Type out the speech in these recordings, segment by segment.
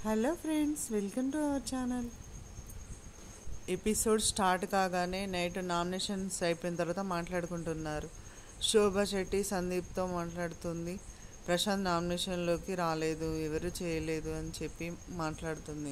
hello friends welcome to our channel episode start కాగానే night nominations అయిపోయిన తర్వాత మాట్లాడుకుంటున్నారు శోభా శెట్టి సందీప్తో మాట్లాడుతుంది ప్రశాంత్ నామినేషన్లోకి రాలేదు ఎవరు చేయలేదు అని చెప్పి మాట్లాడుతుంది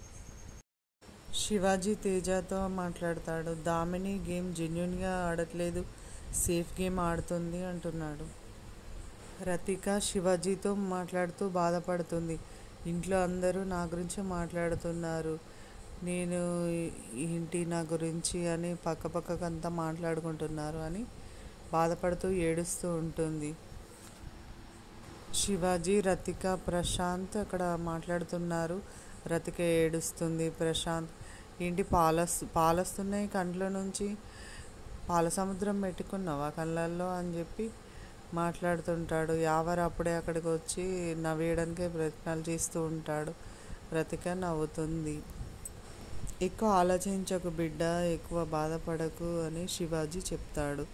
శివాజీ తేజతో మాట్లాడతాడు దామిని గేమ్ జెన్యున్గా ఆడట్లేదు సేఫ్ గేమ్ ఆడుతుంది అంటున్నాడు రతిక శివాజీతో మాట్లాడుతూ బాధపడుతుంది ఇంట్లో అందరూ నా గురించి మాట్లాడుతున్నారు నేను ఏంటి నా గురించి అని పక్క పక్కకంతా మాట్లాడుకుంటున్నారు అని బాధపడుతూ ఏడుస్తూ ఉంటుంది శివాజీ రతిక ప్రశాంత్ అక్కడ మాట్లాడుతున్నారు రతిక ఏడుస్తుంది ప్రశాంత్ ఏంటి పాలస్ పాలస్తున్నాయి కంట్లో నుంచి పాల సముద్రం పెట్టుకున్నావా కళ్ళల్లో అని చెప్పి మాట్లాడుతుంటాడు యావర్ అప్పుడే అక్కడికి వచ్చి నవ్వేయడానికే ప్రయత్నాలు చేస్తూ ఉంటాడు రతిక నవ్వుతుంది ఎక్కువ ఆలోచించకు బిడ్డ ఎక్కువ బాధపడకు అని శివాజీ చెప్తాడు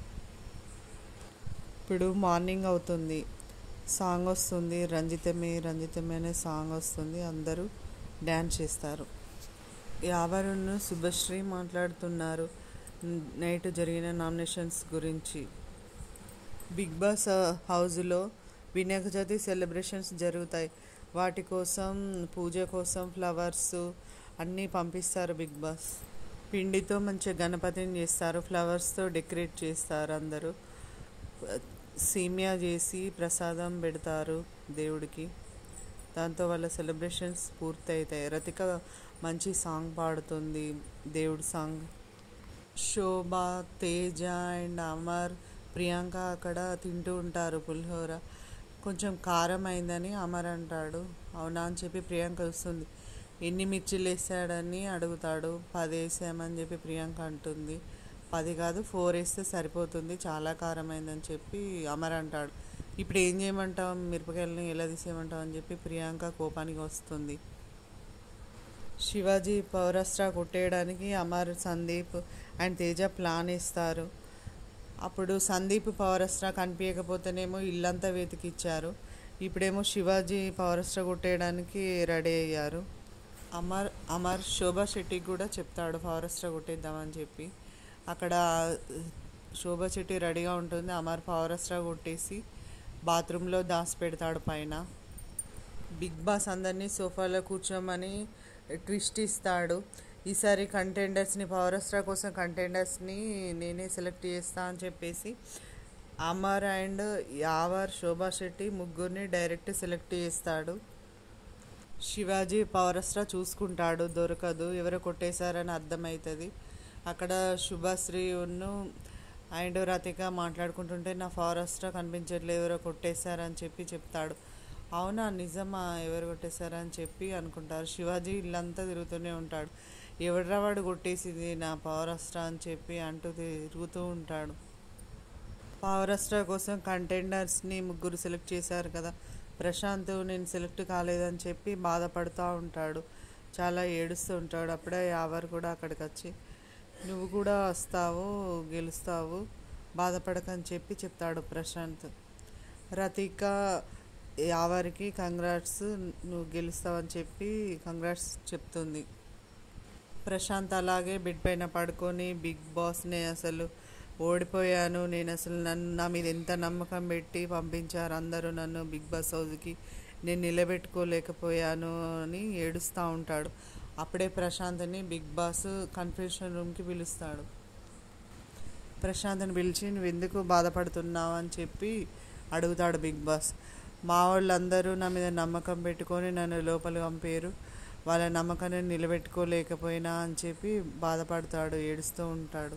ఇప్పుడు మార్నింగ్ అవుతుంది సాంగ్ వస్తుంది రంజితమే రంజితమే అనే సాంగ్ వస్తుంది అందరూ డ్యాన్స్ చేస్తారు యావరును శుభశ్రీ మాట్లాడుతున్నారు నైట్ జరిగిన నామినేషన్స్ గురించి బిగ్ బాస్ హౌస్లో వినాయక చవితి సెలబ్రేషన్స్ జరుగుతాయి వాటి కోసం పూజ కోసం ఫ్లవర్స్ అన్నీ పంపిస్తారు బిగ్ బాస్ పిండితో మంచిగా గణపతిని చేస్తారు ఫ్లవర్స్తో డెకరేట్ చేస్తారు అందరూ సేమియా చేసి ప్రసాదం పెడతారు దేవుడికి దాంతో వాళ్ళ సెలబ్రేషన్స్ పూర్తి అవుతాయి రతిక మంచి సాంగ్ పాడుతుంది దేవుడి సాంగ్ శోభ తేజ అండ్ అమర్ ప్రియాంక అక్కడ తింటూ ఉంటారు పులిహోర కొంచెం కారం అయిందని అమర్ అంటాడు అవునా అని చెప్పి ప్రియాంక వస్తుంది ఎన్ని మిర్చిలు వేసాడని అడుగుతాడు పది వేసామని చెప్పి ప్రియాంక అంటుంది పది కాదు ఫోర్ వేస్తే సరిపోతుంది చాలా కారం అయిందని చెప్పి అమర్ అంటాడు ఇప్పుడు ఏం చేయమంటావు మిరపకాయలని ఎలా తీసేయమంటావు అని చెప్పి ప్రియాంక కోపానికి వస్తుంది శివాజీ పౌరస్త్ర కొట్టేయడానికి అమర్ సందీప్ అండ్ తేజ ప్లాన్ ఇస్తారు అప్పుడు సందీప్ పౌరస్త్ర కనిపించకపోతేనేమో ఇల్లంతా వెతికిచ్చారు ఇప్పుడేమో శివాజీ పౌరస్త్ర కొట్టేయడానికి రెడీ అయ్యారు అమర్ అమర్ శోభా శెట్టికి కూడా చెప్తాడు పౌరస్త్ర కొట్టేద్దామని చెప్పి అక్కడ శోభా శెట్టి రెడీగా ఉంటుంది అమర్ పౌరస్త్ర కొట్టేసి బాత్రూంలో దాచి పెడతాడు పైన బిగ్ బాస్ అందరినీ సోఫాలో కూర్చోమని ట్విస్ట్ ఇస్తాడు ఈసారి కంటెండర్స్ని పౌరస్త్ర కోసం కంటెండర్స్ని నేనే సెలెక్ట్ చేస్తా అని చెప్పేసి అమర్ అండ్ యావర్ శోభా శెట్టి ముగ్గురిని డైరెక్ట్ సెలెక్ట్ చేస్తాడు శివాజీ పౌరస్త్ర చూసుకుంటాడు దొరకదు ఎవరో కొట్టేశారని అర్థమవుతుంది అక్కడ శుభశ్రీ ఉన్ను అండ్ రతిక మాట్లాడుకుంటుంటే నా ఫారెస్ట్రా కనిపించట్లేదు ఎవరో కొట్టేశారని చెప్పి చెప్తాడు అవునా నిజమా ఎవరు కొట్టేశారని చెప్పి అనుకుంటారు శివాజీ ఇల్లంతా తిరుగుతూనే ఉంటాడు ఎవడ్రా వాడు కొట్టేసింది నా పవరస్ట్రా అని చెప్పి అంటూ తిరుగుతూ ఉంటాడు పవరస్ట్రా కోసం కంటెండర్స్ని ముగ్గురు సెలెక్ట్ చేశారు కదా ప్రశాంత్ నేను సెలెక్ట్ కాలేదని చెప్పి బాధపడుతూ ఉంటాడు చాలా ఏడుస్తూ ఉంటాడు అప్పుడే యావర్ కూడా అక్కడికి వచ్చి నువ్వు కూడా వస్తావు గెలుస్తావు బాధపడకని చెప్పి చెప్తాడు ప్రశాంత్ రతిక యావరికి కంగ్రాట్స్ నువ్వు గెలుస్తావని చెప్పి కంగ్రాట్స్ చెప్తుంది ప్రశాంత్ అలాగే బెడ్ పైన పడుకొని బిగ్ బాస్ని అసలు ఓడిపోయాను నేను అసలు నన్ను నా మీద ఎంత నమ్మకం పెట్టి పంపించారు అందరూ నన్ను బిగ్ బాస్ హౌస్కి నేను నిలబెట్టుకోలేకపోయాను అని ఏడుస్తూ ఉంటాడు అప్పుడే ప్రశాంత్ని బిగ్ బాస్ కన్ఫ్యూషన్ రూమ్కి పిలుస్తాడు ప్రశాంత్ని పిలిచి నువ్వు ఎందుకు బాధపడుతున్నావు అని చెప్పి అడుగుతాడు బిగ్ బాస్ మా వాళ్ళందరూ నా మీద నమ్మకం పెట్టుకొని నన్ను లోపల పంపారు వాళ్ళ నమ్మకాన్ని నిలబెట్టుకోలేకపోయినా అని చెప్పి బాధపడతాడు ఏడుస్తూ ఉంటాడు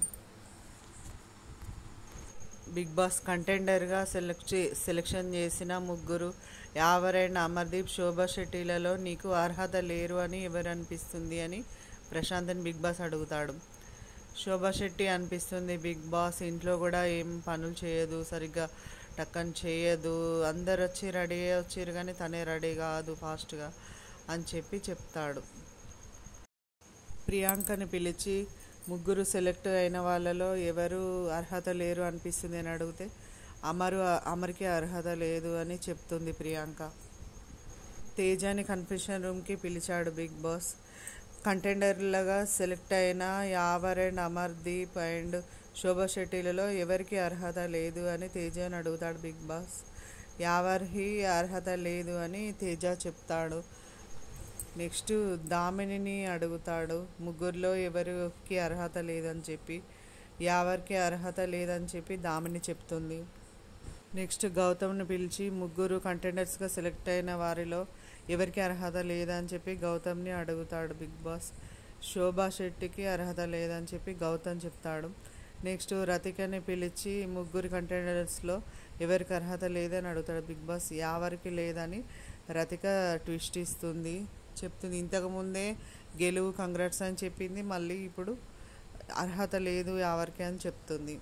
బిగ్ బాస్ కంటెండర్గా సెలెక్ట్ చే సెలెక్షన్ చేసిన ముగ్గురు యావరైన అమర్దీప్ శోభా శెట్టిలలో నీకు అర్హత లేరు అని ఎవరు అనిపిస్తుంది అని ప్రశాంత్ని బిగ్ బాస్ అడుగుతాడు శోభా శెట్టి అనిపిస్తుంది బిగ్ బాస్ ఇంట్లో కూడా ఏం పనులు చేయదు సరిగ్గా టక్కని చేయదు అందరు వచ్చి రెడీ వచ్చారు కానీ తనే రెడీ కాదు ఫాస్ట్గా అని చెప్పి చెప్తాడు ప్రియాంకని పిలిచి ముగ్గురు సెలెక్ట్ అయిన వాళ్ళలో ఎవరు అర్హత లేరు అనిపిస్తుంది అని అడిగితే అమరు అమర్కి అర్హత లేదు అని చెప్తుంది ప్రియాంక తేజాని కన్ఫెషన్ రూమ్కి పిలిచాడు బిగ్ బాస్ కంటెండర్లుగా సెలెక్ట్ అయిన యావర్ అండ్ అమర్దీప్ అండ్ శోభా శెట్టిలలో ఎవరికి అర్హత లేదు అని తేజని అడుగుతాడు బిగ్ బాస్ యావర్కి అర్హత లేదు అని తేజ చెప్తాడు నెక్స్ట్ దామినిని అడుగుతాడు ముగ్గురులో ఎవరికి అర్హత లేదని చెప్పి యావర్కి అర్హత లేదని చెప్పి దామిని చెప్తుంది నెక్స్ట్ గౌతమ్ని పిలిచి ముగ్గురు కంటెండర్స్గా సెలెక్ట్ అయిన వారిలో ఎవరికి అర్హత లేదని చెప్పి గౌతమ్ని అడుగుతాడు బిగ్ బాస్ శోభా శెట్టికి అర్హత లేదని చెప్పి గౌతమ్ చెప్తాడు నెక్స్ట్ రతికని పిలిచి ముగ్గురు కంటెండర్స్లో ఎవరికి అర్హత లేదని అడుగుతాడు బిగ్ బాస్ యావరికి లేదని రతిక ట్విస్ట్ ఇస్తుంది చెప్తుంది ఇంతకుముందే గెలువు కంగ్రాట్స్ అని చెప్పింది మళ్ళీ ఇప్పుడు అర్హత లేదు ఎవరికి అని చెప్తుంది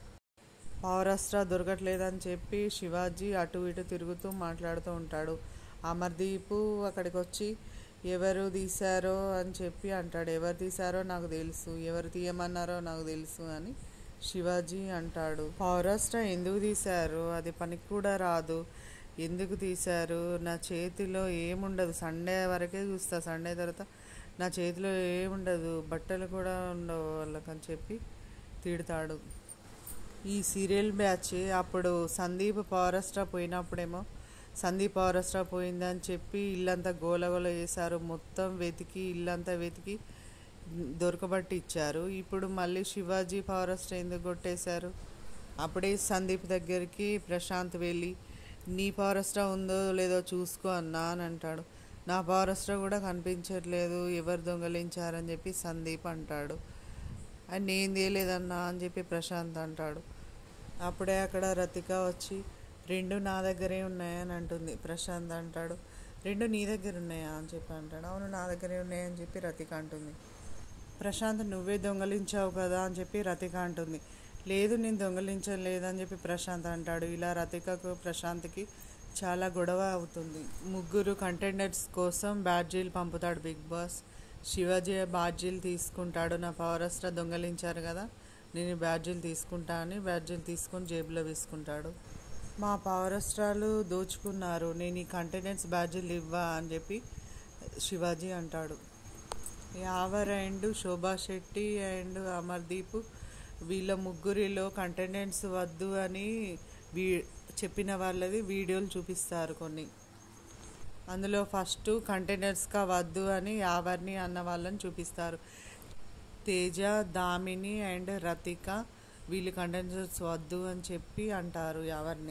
పౌరాస్త్ర దొరకట్లేదని చెప్పి శివాజీ అటు ఇటు తిరుగుతూ మాట్లాడుతూ ఉంటాడు అమర్దీపు అక్కడికి వచ్చి ఎవరు తీశారో అని చెప్పి అంటాడు ఎవరు తీశారో నాకు తెలుసు ఎవరు తీయమన్నారో నాకు తెలుసు అని శివాజీ అంటాడు పౌరాస్త్ర ఎందుకు తీశారు అది పనికి కూడా రాదు ఎందుకు తీశారు నా చేతిలో ఏముండదు సండే వరకే చూస్తా సండే తర్వాత నా చేతిలో ఏముండదు బట్టలు కూడా ఉండవు వాళ్ళకని చెప్పి తిడతాడు ఈ సీరియల్ బ్యాచ్ అప్పుడు సందీప్ పౌరస్ట్రా పోయినప్పుడేమో సందీప్ పౌరస్ట్రా పోయిందని చెప్పి ఇల్లంతా గోలగోల చేశారు మొత్తం వెతికి ఇల్లంతా వెతికి దొరకబట్టి ఇచ్చారు ఇప్పుడు మళ్ళీ శివాజీ పౌరస్ట్రా ఎందుకు కొట్టేశారు అప్పుడే సందీప్ దగ్గరికి ప్రశాంత్ వెళ్ళి నీ పౌరస్ట్రా ఉందో లేదో చూసుకో అన్నా అని అంటాడు నా పౌరస్ట్రా కూడా కనిపించట్లేదు ఎవరు దొంగలించారని చెప్పి సందీప్ అంటాడు అని నేను తేలేదన్నా అని చెప్పి ప్రశాంత్ అంటాడు అప్పుడే అక్కడ రతిక వచ్చి రెండు నా దగ్గరే ఉన్నాయని అంటుంది ప్రశాంత్ అంటాడు రెండు నీ దగ్గర ఉన్నాయా అని చెప్పి అంటాడు అవును నా దగ్గరే ఉన్నాయని చెప్పి రతిక అంటుంది ప్రశాంత్ నువ్వే దొంగలించావు కదా అని చెప్పి రతిక అంటుంది లేదు నేను దొంగలించలేదని చెప్పి ప్రశాంత్ అంటాడు ఇలా రతికకు ప్రశాంత్కి చాలా గొడవ అవుతుంది ముగ్గురు కంటెండర్స్ కోసం బ్యాడ్జీలు పంపుతాడు బిగ్ బాస్ శివాజీ బ్యాడ్జీలు తీసుకుంటాడు నా పౌరస్ట్ర దొంగలించారు కదా నేను ఈ బ్యాడ్జీలు తీసుకుంటా అని బ్యాడ్జీలు తీసుకొని జేబులో వేసుకుంటాడు మా పౌరస్ట్రాలు దోచుకున్నారు నేను ఈ కంటెండర్స్ బ్యాడ్జీలు ఇవ్వా అని చెప్పి శివాజీ అంటాడు యావర్ అండ్ శోభా శెట్టి అండ్ అమర్దీప్ వీళ్ళ ముగ్గురిలో కంటెండెంట్స్ వద్దు అని వీ చెప్పిన వాళ్ళది వీడియోలు చూపిస్తారు కొన్ని అందులో ఫస్ట్ కంటైనర్స్గా వద్దు అని యావర్ని అన్న వాళ్ళని చూపిస్తారు తేజ దామిని అండ్ రతిక వీళ్ళు కంటైనర్స్ వద్దు అని చెప్పి అంటారు యావర్ని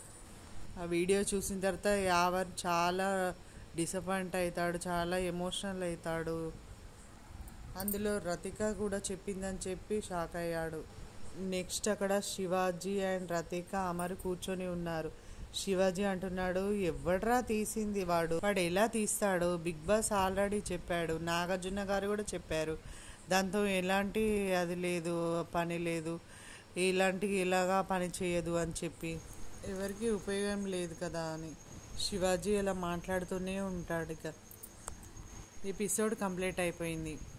ఆ వీడియో చూసిన తర్వాత యావర్ చాలా డిసప్పాయింట్ అవుతాడు చాలా ఎమోషనల్ అవుతాడు అందులో రతిక కూడా చెప్పిందని చెప్పి షాక్ అయ్యాడు నెక్స్ట్ అక్కడ శివాజీ అండ్ రతిక అమరు కూర్చొని ఉన్నారు శివాజీ అంటున్నాడు ఎవడ్రా తీసింది వాడు వాడు ఎలా తీస్తాడు బిగ్ బాస్ ఆల్రెడీ చెప్పాడు నాగార్జున గారు కూడా చెప్పారు దాంతో ఎలాంటి అది లేదు పని లేదు ఎలాంటి ఇలాగా పని చేయదు అని చెప్పి ఎవరికి ఉపయోగం లేదు కదా అని శివాజీ ఇలా మాట్లాడుతూనే ఉంటాడు ఇక ఎపిసోడ్ కంప్లీట్ అయిపోయింది